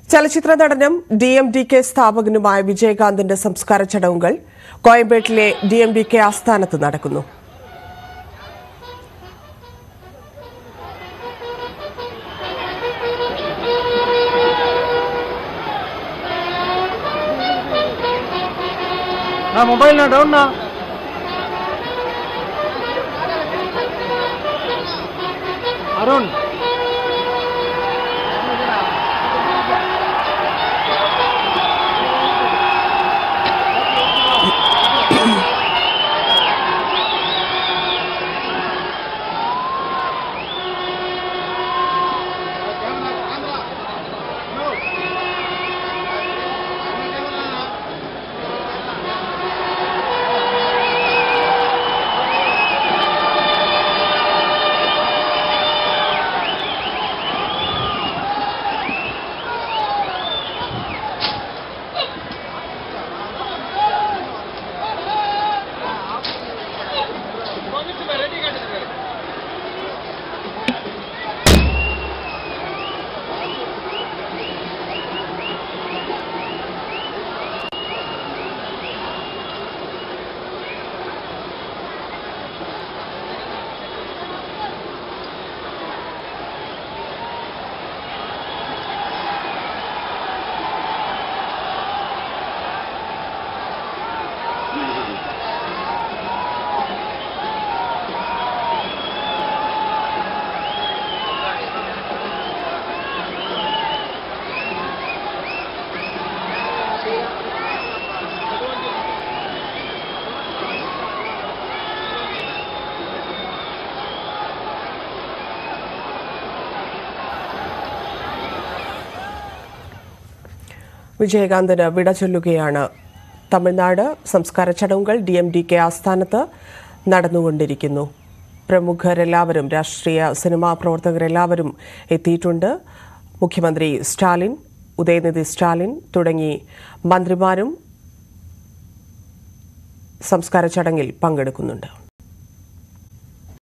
ചലച്ചിത്ര നടനും D M D K സ്ഥാപകനുമായ വിജയകാന്തിന്റെ സംസ്കാര ചടങ്ങുകൾ കോയമ്പേട്ടിലെ ഡി എം ഡി കെ ആസ്ഥാനത്ത് നടക്കുന്നു నా మొబైల్ నా డౌన్ నా అరుణ్ വിജയകാന്തിന് വിട ചൊല്ലുകയാണ് തമിഴ്നാട് സംസ്കാര ചടങ്ങുകൾ ഡി എം ഡി കെ ആസ്ഥാനത്ത് നടന്നുകൊണ്ടിരിക്കുന്നു പ്രമുഖരെല്ലാവരും രാഷ്ട്രീയ സിനിമാ പ്രവർത്തകരെല്ലാവരും എത്തിയിട്ടുണ്ട് മുഖ്യമന്ത്രി സ്റ്റാലിൻ ഉദയനിധി സ്റ്റാലിൻ തുടങ്ങി മന്ത്രിമാരും സംസ്കാര ചടങ്ങിൽ പങ്കെടുക്കുന്നുണ്ട്